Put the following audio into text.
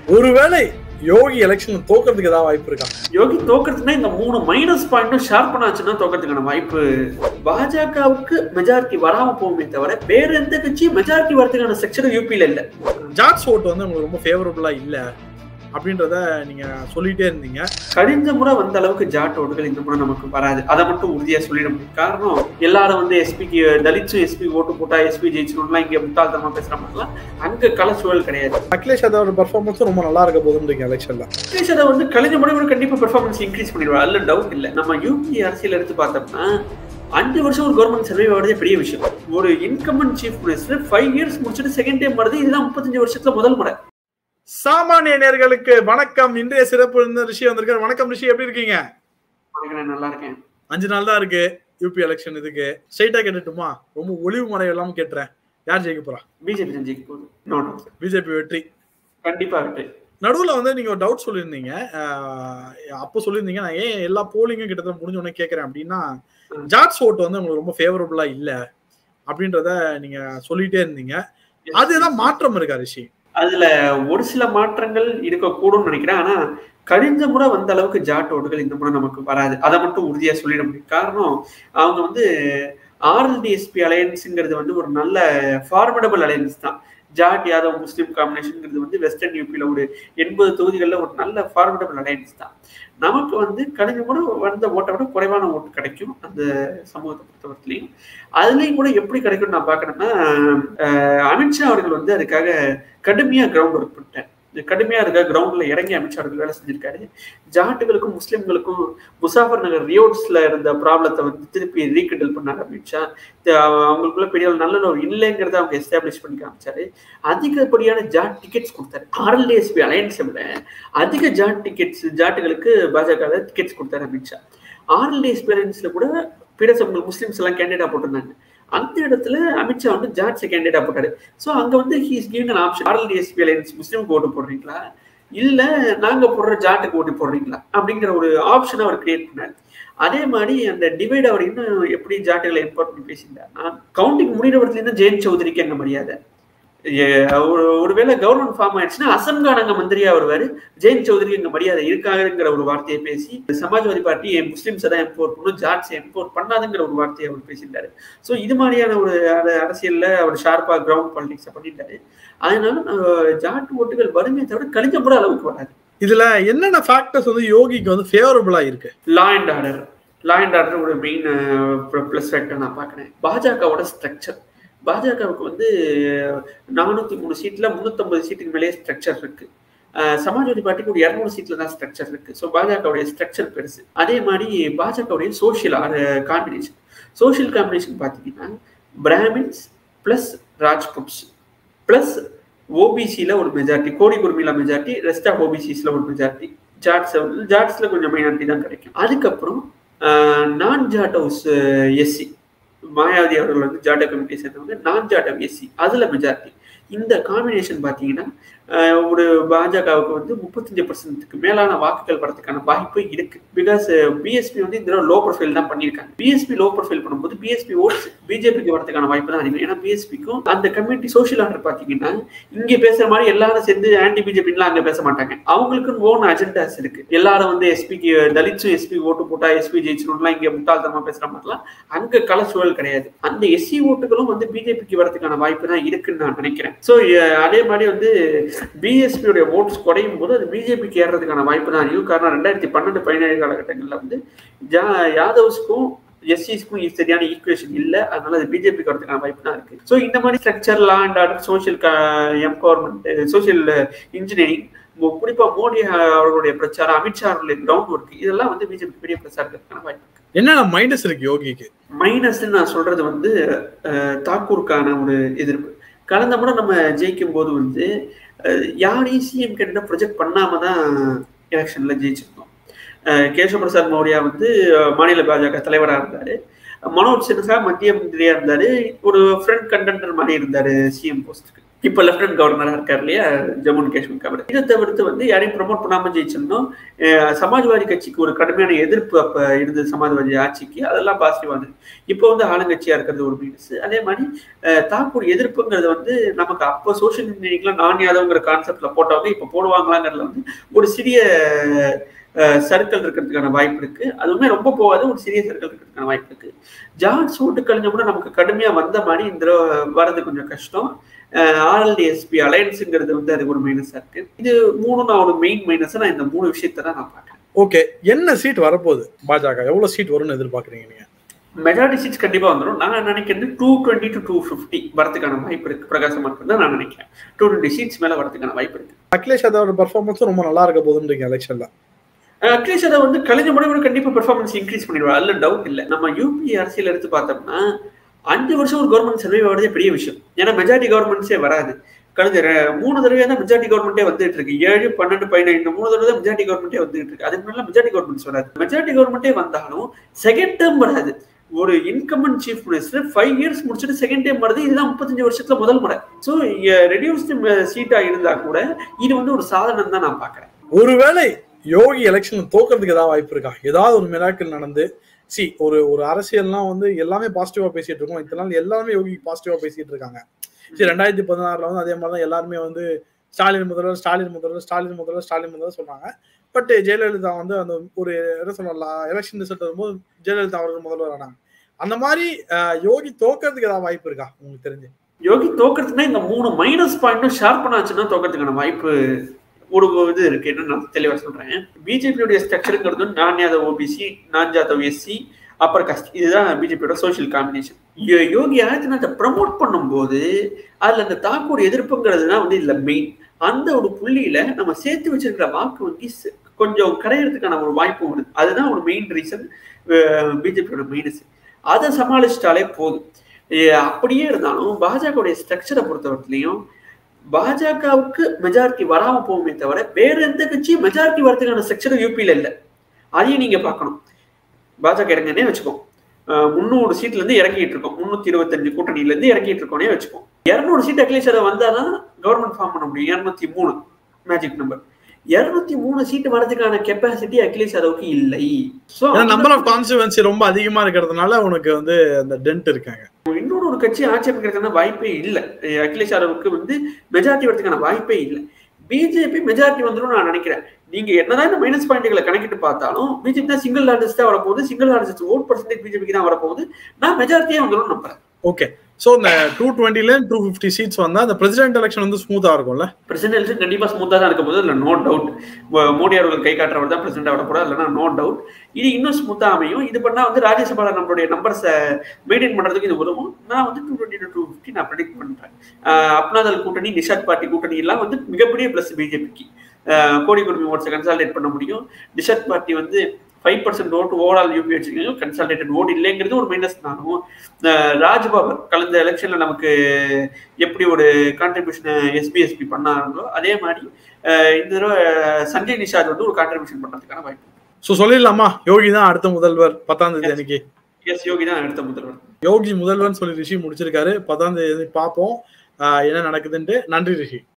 ஒருவேளை யோகி எலெக்ஷன் தோக்கிறதுக்கு ஏதாவது வாய்ப்பு இருக்கா யோகி தோக்கிறதுனா இந்த மூணு மைனஸ் பாயிண்ட்டும் ஷார்ப் பண்ணாச்சுன்னா தோக்கிறதுக்கான வாய்ப்பு பாஜகவுக்கு மெஜாரிட்டி வராம போகுமே தவிர வேற எந்த கட்சியும் மெஜாரிட்டி வரதுக்கான செக்ஷன் யூபியில இல்ல ஜாட்ஸ் ஓட்டு வந்து உங்களுக்கு ரொம்ப ஃபேவரபுளா இல்ல அப்படின்றத நீங்க சொல்லிட்டே இருந்தீங்க கழிஞ்ச முறை வந்த அளவுக்கு ஜாட் ஓட்டுகள் இந்த முறை நமக்கு வராது அதை மட்டும் உறுதியா சொல்லிட முடியும் காரணம் எல்லாரும் வந்து எஸ்பிக்கு தலித்ஸும் எஸ்பி ஓட்டு போட்டா எஸ்பி ஜெயிச்சிடணும்லாம் இங்க முட்டாள்தனமா பேசுற மாதிரிலாம் அங்க கள சூழல் கிடையாது அகிலேஷ் யாதவோட பர்ஃபார்மன்ஸும் ரொம்ப நல்லா இருக்க போகுதுன்றீங்க எலெக்ஷன்ல அகிலேஷ் யாதவ் வந்து கழிஞ்ச முறை கூட கண்டிப்பா பெர்ஃபார்மன்ஸ் இன்க்ரீஸ் பண்ணிடுவார் அதுல டவுட் இல்ல நம்ம யூபி அரசியல் எடுத்து பார்த்தோம்னா அஞ்சு வருஷம் ஒரு கவர்மெண்ட் சர்வே ஆகிறதே பெரிய விஷயம் ஒரு incumbent chief minister five years முடிச்சுட்டு செகண்ட் டைம் வருது இதுதான் முப்பத்தஞ்சு வருஷத்துல முதல் முறை சாமானிய நேர்களுக்கு வணக்கம் இன்றைய சிறப்பு விருந்தினர் ரிஷி வந்திருக்காரு வணக்கம் ரிஷி எப்படி இருக்கீங்க வணக்கம், நான் நல்லா இருக்கேன் அஞ்சு நாள் தான் இருக்கு யூபி எலெக்ஷன் இதுக்கு ஸ்ட்ரைட்டா கேட்டுட்டுமா ரொம்ப ஒளிவு மறை இல்லாம கேட்டுறேன் யார் ஜெயிக்க போறா பிஜேபி தான் ஜெயிக்க போகுது நோ டவுட் பிஜேபி வெற்றி கண்டிப்பா வெற்றி நடுவுல வந்து நீங்க ஒரு டவுட் சொல்லியிருந்தீங்க ஆஹ் அப்போ சொல்லியிருந்தீங்க நான் ஏன் எல்லா போலிங்கும் கிட்டத்தட்ட முடிஞ்ச உடனே கேட்கறேன் அப்படின்னா ஜாட்ஸ் ஓட்டு வந்து உங்களுக்கு ரொம்ப ஃபேவரபுளா இல்ல அப்படின்றத நீங்க சொல்லிட்டே இருந்தீங்க அதுதான் மாற்றம் இருக்கா ரிஷி அதுல ஒரு சில மாற்றங்கள் இருக்கக்கூடும்னு நினைக்கிறேன் ஆனா கழிஞ்ச முறை வந்த அளவுக்கு ஜாட் ஓட்டுகள் இந்த முறை நமக்கு வராது அதை மட்டும் உறுதியா சொல்லிட முடியும் காரணம் அவங்க வந்து ஆர்எல்டிஎஸ்பி அலையன்ஸுங்கிறது வந்து ஒரு நல்ல ஃபார்மடபிள் அலையன்ஸ் தான் ஜாட் யாதவ் முஸ்லீம் காம்பினேஷன்ங்கிறது வந்து வெஸ்டர்ன் யூபியில் ஒரு எண்பது தொகுதிகளில் ஒரு நல்ல ஃபார்மடபிள் அலையன்ஸ் தான் நமக்கு வந்து கழிஞ்ச முறை வந்த ஓட்டை விட குறைவான ஓட்டு கிடைக்கும் அந்த சமூகத்தை பொறுத்தவரையிலையும் அதுலேயும் கூட எப்படி கிடைக்கும்னு நான் பார்க்கணும்னா அஹ், அமித்ஷா அவர்கள் வந்து அதுக்காக கடுமையா கிரவுண்ட் ஒர்க் பண்ணிட்டேன் கடுமையா இருக்க கிரவுண்ட்ல இறங்கி அமித்ஷா அவர்கள் வேலை செஞ்சிருக்காரு ஜாட்டுகளுக்கும் முஸ்லிம்களுக்கும் முசாஃபர் நகர் ரியோட்ஸ்ல இருந்த ப்ராப்ளத்தை வந்து திருப்பி ரீகண்டல் பண்ணாரு அமித்ஷா இது அவ- அவங்களுக்குள்ள பெரிய ஒரு நல்ல ஒரு இல்லைங்கிறத அவங்க எஸ்டாப்ளிஷ் பண்ணி காமிச்சாரு அதிகப்படியான ஜாட் டிக்கெட்ஸ் கொடுத்தாரு ஆர்எல்டிஎஸ்பி அலையன்ஸை விட அதிக ஜாட் டிக்கெட்ஸ் ஜாட்டுகளுக்கு பாஜக டிக்கெட்ஸ் கொடுத்தாரு அமித்ஷா ஆர்எல்டிஎஸ்பி அலையன்ஸ்ல கூட பிற சமூக முஸ்லிம்ஸ் எல்லாம் கேண்டிடேட்டா போட்டிருந்தாங்க அந்த இடத்துல அமித்ஷா வந்து ஜாட் கேண்டிடேட்டா போட்டாரு ஸோ அங்க வந்து he's giving an option RLD SP alliance முஸ்லீமுக்கு ஓட்டு போடுறீங்களா இல்ல நாங்க போடுற ஜாட்டுக்கு ஓட்டு போடுறீங்களா அப்படிங்கிற ஒரு ஆப்ஷன் அவர் கிரியேட் பண்ணாரு அதே மாதிரி அந்த டிவைட் அவர் இன்னும் எப்படி ஜாட்டுகளை இம்பார்ட் பண்ணி பேசியிருந்தாருன்னா கவுண்டிங் முடிகிறவர்கள் இருந்து ஜெயந்த் சௌத்ரிக்கு அங்க மரியாதை ஏ- ஒரு ஒருவேளை கவர்மெண்ட் ஃபார்ம் ஆயிடுச்சுன்னா அசம்கான் அங்க மந்திரியா வருவாரு ஜெயந்த் சௌத்ரி அங்க மரியாதை இருக்காங்கிற ஒரு வார்த்தையை பேசி சமாஜ்வாதி பார்ட்டி முஸ்லிம்ஸ் தான் எம்போர்ட் பண்ணும் ஜாட்ஸ் எம்போர்ட் பண்ணாதுங்கிற ஒரு வார்த்தையை அவர் பேசியிருந்தாரு ஸோ இது மாதிரியான ஒரு அர- அரசியல்ல அவர் ஷார்ப்பா கிரவுண்ட் பாலிடிக்ஸை பண்ணிட்டாரு அதனால அஹ், ஜாட் ஓட்டுகள் வறுமையை தவிர கழிஞ்ச கூட அளவுக்கு வராது இதுல என்னென்ன ஃபேக்டர்ஸ் வந்து யோகிக்கு வந்து ஃபேவரபுளா இருக்கு law and order law and order ஒரு மெயின் ப்ளஸ் ஃபேக்டர் நான் பார்க்குறேன் பாஜகவோட ஸ்ட்ரக்சர் பாஜகவுக்கு வந்து நானூற்றி மூணு சீட்டில் முந்நூற்றம்பது சீட்டுக்கு மேலேயே ஸ்ட்ரக்சர் இருக்கு அஹ் சமாஜ்வாதி பார்ட்டிக்கு ஒரு இரநூறு சீட்டில் தான் ஸ்ட்ரக்சர் இருக்கு ஸோ பாஜகவுடைய ஸ்ட்ரக்சர் பெருசு அதே மாதிரி பாஜகவுடைய சோஷியல் காம்பினேஷன் சோஷியல் காம்பினேஷன் பார்த்தீங்கன்னா பிராமின்ஸ் ப்ளஸ் ராஜ்புட்ஸ் ப்ளஸ் ஓபிசியில் ஒரு மெஜாரிட்டி கோடி குர்மிலா மெஜாரிட்டி ரெஸ்ட் ஆஃப் ஓபிசிஸில் ஒரு மெஜாரிட்டி ஜாட்ஸ் ஜாட்ஸில் கொஞ்சம் மைனாரிட்டி தான் கிடைக்கும் அதுக்கப்புறம் நான் ஜாட் ஹவுஸ் எஸ்சி மாயாவதி அவர்கள் வந்து ஜாட்டா கமிட்டியை சேர்ந்தவங்க நான் ஜாட்டா எஸ்சி அதில் மெஜாரிட்டி இந்த காம்பினேஷன் பார்த்தீங்கன்னா ஆஹ் ஒரு பாஜகவுக்கு வந்து முப்பத்தஞ்சு பர்சன்ட்டுக்கு மேலான வாக்குகள் வரதுக்கான வாய்ப்பு இருக்கு பிகாஸ் பிஎஸ்பி வந்து இந்த லோ ப்ரொஃபைல் தான் பண்ணியிருக்காங்க பிஎஸ்பி லோ ப்ரொஃபைல் பண்ணும்போது பிஎஸ்பி ஓட்ஸ் பிஜேபிக்கு வரதுக்கான வாய்ப்பு தான் அதிகம் ஏன்னா பிஎஸ்பிக்கும் அந்த கம்யூனிட்டி சோஷியல் ஆர்டர் பார்த்தீங்கன்னா இங்க பேசுற மாதிரி எல்லாரும் சேர்ந்து ஆன்டி பிஜேபின்லாம் அங்க பேச மாட்டாங்க அவங்களுக்கு ஓன் அஜெண்டாஸ் இருக்கு எல்லாரும் வந்து எஸ்பிக்கு தலித்ஸும் எஸ்பி ஓட்டு போட்டா எஸ்பி ஜெயிச்சிடணும்லாம் இங்க முட்டாள்தனமா பேசுற மாதிரிலாம் அங்க கள சூழல் கிடையாது அந்த எஸ்சி ஓட்டுகளும் வந்து பிஜேபிக்கு வரதுக்கான வாய்ப்பு தான் இருக்குன்னு நான் நினைக்கிறேன் ஸோ அதே மாதிரி வந்து பிஎஸ்பியோட ஓட்ஸ் குறையும் போது அது பிஜேபிக்கு ஏறுறதுக்கான வாய்ப்பு தான் அதிகம் காரணம் ரெண்டாயிரத்தி பன்னெண்டு பதினேழு காலகட்டங்களில் வந்து ஜா யாதவ்ஸ்க்கும் எஸ்சிஸ்க்கும் சரியான ஈக்குவேஷன் இல்லை அதனால அது பிஜேபிக்கு வரதுக்கான வாய்ப்பு தான் இருக்கு ஸோ இந்த மாதிரி structure law and order social empowerment social engineering குறிப்பா மோடி அவர்களுடைய பிரச்சாரம் அமித்ஷா அவர்களுடைய கிரவுண்ட் ஒர்க் இதெல்லாம் வந்து பிஜேபி பெரிய பிரச்சாரத்துக்கான வாய்ப்பு இருக்கு என்னென்ன மைனஸ் இருக்கு யோகிக்கு மைனஸ் நான் சொல்றது வந்து அஹ், தாக்கூருக்கான ஒரு எதிர்ப்பு கடந்த முறை நம்ம ஜெயிக்கும் போது வந்து அஹ், யாரையும் சிஎம் கேண்டிடேட் ப்ரொஜெக்ட் பண்ணாம தான் எலெக்ஷன்ல ஜெயிச்சிருந்தோம் அஹ், கேசவ பிரசாத் மௌரியா வந்து அஹ், மாநில பாஜக தலைவராக இருந்தாரு மனோஜ் சின்ஹா மத்திய மந்திரியா இருந்தாரு ஒரு ஃப்ரண்ட் கண்டென்டர் மாதிரி இருந்தாரு சிஎம் போஸ்ட்டுக்கு இப்ப லெப்டினன்ட் கவர்னரா இருக்காரு இல்லையா ஜம்மு அண்ட் காஷ்மீர் கவர்னர் இதை தவிர்த்து வந்து யாரையும் ப்ரமோட் பண்ணாம ஜெயிச்சிருந்தோம் அஹ் சமாஜ்வாதி கட்சிக்கு ஒரு கடுமையான எதிர்ப்பு அப்ப இருந்தது சமாஜ்வாதி ஆட்சிக்கு அதெல்லாம் பாசிட்டிவ் வந்தது இப்போ வந்து ஆளுங்கட்சியா இருக்கிறது ஒரு மைனஸ் அதே மாதிரி அஹ் தாக்கூர் எதிர்ப்புங்கிறது வந்து நமக்கு அப்போ சோசியல் மீடியாக்குள்ள நான் யாதவ்ங்கிற கான்செப்ட்ல போட்டவங்க இப்போ போடுவாங்களாங்கிறதுல வந்து ஒரு சிறிய சர்க்கிள் இருக்கிறதுக்கான வாய்ப்பு இருக்கு அதுவுமே ரொம்ப போகாது ஒரு சிறிய சர்க்கிள் இருக்கிறதுக்கான வாய்ப்பு இருக்கு ஜார்ஜ் ஓட்டு கழிஞ்ச கூட நமக்கு கடுமையா வந்த மாதிரி இந்த தடவை வர்றது கொஞ்சம் கஷ்டம் ஆர்எல்டிஎஸ்பி அலையன்ஸுங்கிறது வந்து அது ஒரு மைனஸா இருக்கு இது மூணு நான் ஒரு மெயின் மைனஸ் நான் இந்த மூணு விஷயத்தை தான் நான் பார்க்கறேன் ஓகே என்ன சீட் வரப்போகுது பாஜக எவ்வளவு சீட் வரும்னு எதிர்பார்க்குறீங்க நீங்க மெஜாரிட்டி சீட்ஸ் கண்டிப்பா வந்துடும் நான் நினைக்கிறது two twenty to two fifty வரதுக்கான வாய்ப்பு இருக்கு பிரகாசமா தான் நான் நினைக்கிறேன் டூ டுவெண்ட்டி சீட்ஸ் மேல வரதுக்கான வாய்ப்பு இருக்கு அகிலேஷ் யாதவோட பர்ஃபார்மன்ஸும் ரொம்ப நல்லா இருக்க போகுதுன்றீங்க எலெக்ஷன்ல அட்லீஸ்ட் அதை வந்து கலைஞர் முறை கூட கண்டிப்பா பெர்ஃபார்மன்ஸ் இன்க்ரீஸ் பண்ணிடுவா அதுல டவுட் இல்லை நம்ம யூபி அரசியல் எடுத்து பார்த்தோம்னா அஞ்சு வருஷம் ஒரு கவர்மெண்ட் சர்வே ஆகிறதே பெரிய விஷயம் ஏன்னா மெஜாரிட்டி கவர்மெண்ட்ஸே வராது கலைஞர் மூணு தடவை தான் மெஜாரிட்டி கவர்மெண்ட்டே வந்துட்டு இருக்கு ஏழு பன்னெண்டு பதினெண்டு மூணு தடவை தான் மெஜாரிட்டி கவர்மெண்ட்டே வந்துட்டு இருக்கு அதுக்கு முன்னாடி மெஜாரிட்டி கவர்மெண்ட்ஸ் வராது மெஜாரிட்டி கவர்மெண்ட்டே வந்தாலும் செகண்ட் டேர்ம் வராது ஒரு incumbent chief minister five years முடிச்சுட்டு செகண்ட் டைம் வருது இதுதான் முப்பத்தஞ்சு வருஷத்துல முதல் முறை ஸோ ரெடியூஸ்டு சீட்டா இருந்தா கூட இது வந்து ஒரு சாதனம் தான் நான் பாக்குறேன் ஒருவேளை யோகி எலெக்ஷன் தோக்கிறதுக்கு ஏதாவது வாய்ப்பு இருக்கா ஏதாவது ஒரு மிராக்கிள் நடந்து சி ஒரு ஒரு அரசியல்லாம் வந்து எல்லாமே பாசிட்டிவா பேசிட்டு இருக்கோம் இத்தனை நாள் எல்லாருமே யோகி பாசிட்டிவா பேசிட்டு இருக்காங்க சரி ரெண்டாயிரத்தி பதினாறுல வந்து அதே மாதிரி தான் எல்லாருமே வந்து ஸ்டாலின் முதல்வர் ஸ்டாலின் முதல்வர் ஸ்டாலின் முதல்வர் ஸ்டாலின் முதல்வர் சொன்னாங்க பட் ஜெயலலிதா வந்து அந்த ஒரு என்ன சொல்லலாம் எலெக்ஷன் ரிசல்ட் வரும்போது ஜெயலலிதா அவர்கள் முதல்வர் ஆனாங்க அந்த மாதிரி யோகி தோக்கிறதுக்கு ஏதாவது வாய்ப்பு இருக்கா உங்களுக்கு தெரிஞ்சு யோகி தோக்கிறதுனா இந்த மூணு மைனஸ் பாயிண்ட்டும் ஷேர் பண்ணாச்சுன்னா தோக்கிறதுக்கான வாய்ப்பு ஒரு இது இருக்கு என்ன நான் தெளிவா சொல்றேன் பிஜேபியுடைய ஸ்ட்ரக்சருங்கிறது நான் யாதவ் ஓபிசி நான் ஜாதவ் எஸ்சி அப்பர் காஸ்ட் இதுதான் பிஜேபியோட சோசியல் காம்பினேஷன் யோகி ஆதித்யநாத்தை ப்ரமோட் பண்ணும்போது அதுல அந்த தாக்கூர் எதிர்ப்புங்கிறது தான் வந்து இதுல மெயின் அந்த ஒரு புள்ளியில நம்ம சேர்த்து வச்சிருக்கிற வாக்கு வங்கி கொஞ்சம் கரையிறதுக்கான ஒரு வாய்ப்பு வருது அதுதான் ஒரு மெயின் ரீசன் பிஜேபியோட மைனஸ் அதை சமாளிச்சிட்டாலே போதும் அப்படியே இருந்தாலும் பாஜகவுடைய ஸ்ட்ரக்சரை பொறுத்தவரையிலையும் பாஜகவுக்கு மெஜாரிட்டி வராம போகுமே தவிர வேற எந்த கட்சியும் மெஜாரிட்டி வரதுக்கான ஸ்ட்ரக்சர் யூபியில இல்லை அதையும் நீங்க பார்க்கணும் பாஜக இறங்கனே வச்சுக்கோம் முந்நூறு சீட்ல இருந்து இறங்கிட்டு இருக்கோம் முன்னூத்தி இருபத்தஞ்சு கூட்டணியில இருந்து இறங்கிட்டு இருக்கோனே வச்சுக்கோம் இருநூறு சீட் அகிலேஷ் அதை வந்தாதான் கவர்மெண்ட் ஃபார்ம் பண்ண முடியும் இருநூத்தி மூணு மேஜிக் நம்பர் இருநூத்தி மூணு சீட் வரதுக்கான கெப்பாசிட்டி அகிலேஷ் யாதவுக்கு இல்லை நம்பர் ஆஃப் கான்ஸ்டுவன்சி ரொம்ப அதிகமா இருக்கிறதுனால உனக்கு வந்து அந்த டென்ட் இருக்காங்க இன்னொரு ஒரு கட்சி ஆட்சி அமைக்கிறதுக்கான வாய்ப்பே இல்லை அகிலேஷ் யாதவுக்கு வந்து மெஜாரிட்டி வரதுக்கான வாய்ப்பே இல்லை பிஜேபி மெஜாரிட்டி வந்துடும் நான் நினைக்கிறேன் நீங்க என்னதான் இந்த மைனஸ் பாயிண்ட்களை கணக்கிட்டு பார்த்தாலும் பிஜேபி தான் சிங்கிள் லார்ஜஸ்டா வரப்போகுது சிங்கிள் லார்ஜஸ்ட் ஓட் பர்சன்டேஜ் பிஜேபிக்கு தான் வரப்போகுது நான் மெஜாரிட்டியே வந்துடும் நம்புறேன் ஓகே ஸோ இந்த டூ டுவெண்ட்டில டூ ஃபிஃப்டி சீட்ஸ் வந்தா அந்த பிரசிடென்ட் எலெக்ஷன் வந்து ஸ்மூத்தா இருக்கும்ல பிரசிடென்ட் எலெக்ஷன் கண்டிப்பா ஸ்மூத்தா தான் இருக்க போது இல்லை நோ டவுட் மோடி அவர்கள் கை காட்டுறவர் தான் பிரசிடென்ட் ஆக போறா இல்லைனா நோ டவுட் இது இன்னும் ஸ்மூத்தா அமையும் இது பண்ணா வந்து ராஜ்யசபால நம்மளுடைய நம்பர்ஸை மெயின்டைன் பண்றதுக்கு இது உதவும் நான் வந்து டூ டுவெண்ட்டி டூ ஃபிஃப்டி நான் ப்ரெடிக்ட் பண்றேன் அப்னாதல் கூட்டணி நிஷாத் பார்ட்டி கூட்டணி எல்லாம் வந்து மிகப்பெரிய பிளஸ் பிஜேபிக்கு கோடி குடும்பி ஓட்ஸை கன்சால்டேட் பண்ண முடியும் நிஷாத் பார்ட்டி வந்து five percent vote overall UP வச்சிருக்கீங்க கன்சல்டேட்டட் ஓட் இல்லைங்கிறது ஒரு மைனஸ் தானும் ராஜ்பாபர் கலந்த எலெக்ஷன்ல நமக்கு எப்படி ஒரு கான்ட்ரிபியூஷன் எஸ்பிஎஸ்பி பண்ணாங்களோ அதே மாதிரி இந்த தடவை சஞ்சய் நிஷாத் வந்து ஒரு கான்ட்ரிபியூஷன் பண்றதுக்கான வாய்ப்பு ஸோ சொல்லிடலாமா யோகி தான் அடுத்த முதல்வர் பத்தாம் தேதி அன்னைக்கு எஸ் யோகி தான் அடுத்த முதல்வர் யோகி முதல்வர்னு சொல்லி ரிஷி முடிச்சிருக்காரு பத்தாம் தேதி பார்ப்போம் என்ன நடக்குதுன்ட்டு நன்றி ரிஷி